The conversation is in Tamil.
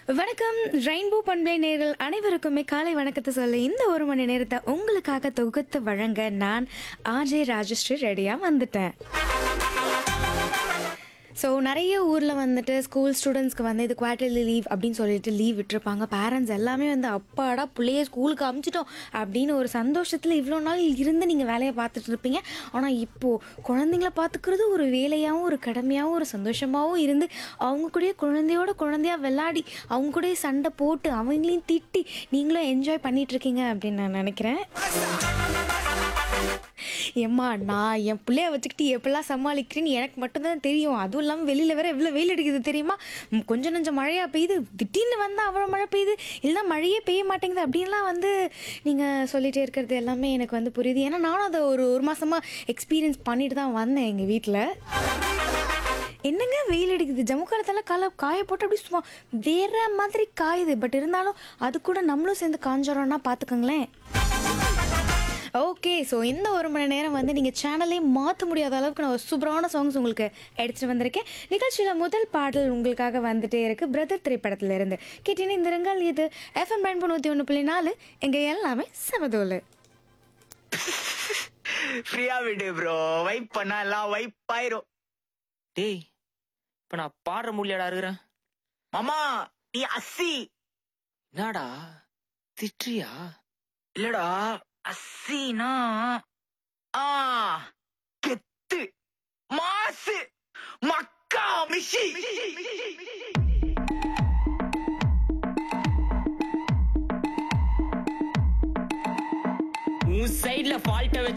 வணக்கம் ரெயின்போ பண்பலை நேர்கள் அனைவருக்குமே காலை வணக்கத்தை சொல்ல இந்த ஒரு மணி நேரத்தை உங்களுக்காக தொகுத்து வழங்க நான் ஆர்ஜே ராஜஸ்ரீ ரெடியாக வந்துட்டேன் ஸோ நிறைய ஊரில் வந்துட்டு ஸ்கூல் ஸ்டூடெண்ட்ஸ்க்கு வந்து இது குவார்டர்லி லீவ் அப்படின்னு சொல்லிட்டு லீவ் விட்டுருப்பாங்க பேரண்ட்ஸ் எல்லாமே வந்து அப்பாடா பிள்ளைய ஸ்கூலுக்கு அமுச்சிட்டோம் அப்படின்னு ஒரு சந்தோஷத்தில் இவ்வளோ நாள் இருந்து நீங்கள் வேலையை பார்த்துட்டு இருப்பீங்க ஆனால் இப்போது குழந்தைங்கள பார்த்துக்கிறது ஒரு வேலையாகவும் ஒரு கடமையாகவும் ஒரு சந்தோஷமாகவும் இருந்து அவங்க கூடயே குழந்தையோட குழந்தையா விளையாடி அவங்க கூடயே சண்டை போட்டு அவங்களையும் திட்டி நீங்களும் என்ஜாய் பண்ணிட்டு இருக்கீங்க அப்படின்னு நான் நினைக்கிறேன் ஏம்மா நான் என் பிள்ளைய வச்சுக்கிட்டு எப்படிலாம் சமாளிக்கிறேன்னு எனக்கு மட்டும்தான் தெரியும் அதுவும் இல்லாமல் வெளியில் வேற எவ்வளோ வெயில் அடிக்குது தெரியுமா ம், கொஞ்சம் நஞ்சம் மழையாக பெய்யுது திடீர்னு வந்தால் அவ்வளோ மழை பெய்யுது இல்லைன்னா மழையே பெய்ய மாட்டேங்குது அப்படின்லாம் வந்து நீங்கள் சொல்லிகிட்டே இருக்கிறது எல்லாமே எனக்கு வந்து புரியுது ஏன்னா நானும் அதை ஒரு ஒரு மாதமாக எக்ஸ்பீரியன்ஸ் பண்ணிட்டு தான் வந்தேன் எங்கள் வீட்டில் என்னங்க வெயில் அடிக்குது ஜம்மு காலத்தில் கால காய போட்டு அப்படி சும்மா வேற மாதிரி காயுது பட் இருந்தாலும் அது கூட நம்மளும் சேர்ந்து காஞ்சோறோம்னா பார்த்துக்கோங்களேன் ஓகே ஸோ இந்த ஒரு மணி நேரம் வந்து நீங்கள் சேனலே மாற்ற முடியாத அளவுக்கு நான் ஒரு சூப்பரான சாங்ஸ் உங்களுக்கு எடுத்துகிட்டு வந்திருக்கேன் நிகழ்ச்சியில் முதல் பாடல் உங்களுக்காக வந்துட்டே இருக்கு பிரதர் திரைப்படத்துல இருந்து கேட்டீங்கன்னா இந்த ரங்கால் இது எஃப்எம் பயன்பு நூற்றி ஒன்று புள்ளி நாலு எங்கே எல்லாமே சமதோலு ஃப்ரீயா விடு ப்ரோ வைப் பண்ணா எல்லாம் வைப் ஆயிரும் டேய் இப்ப நான் பாடுற முடியலடா இருக்கிறேன் மாமா நீ அஸ்ஸி என்னடா திட்டுறியா இல்லடா அஸ்ஸினா ஆ கெத்து மாசு மக்கா மிஷி உன் சைடுல ஃபால்ட்ட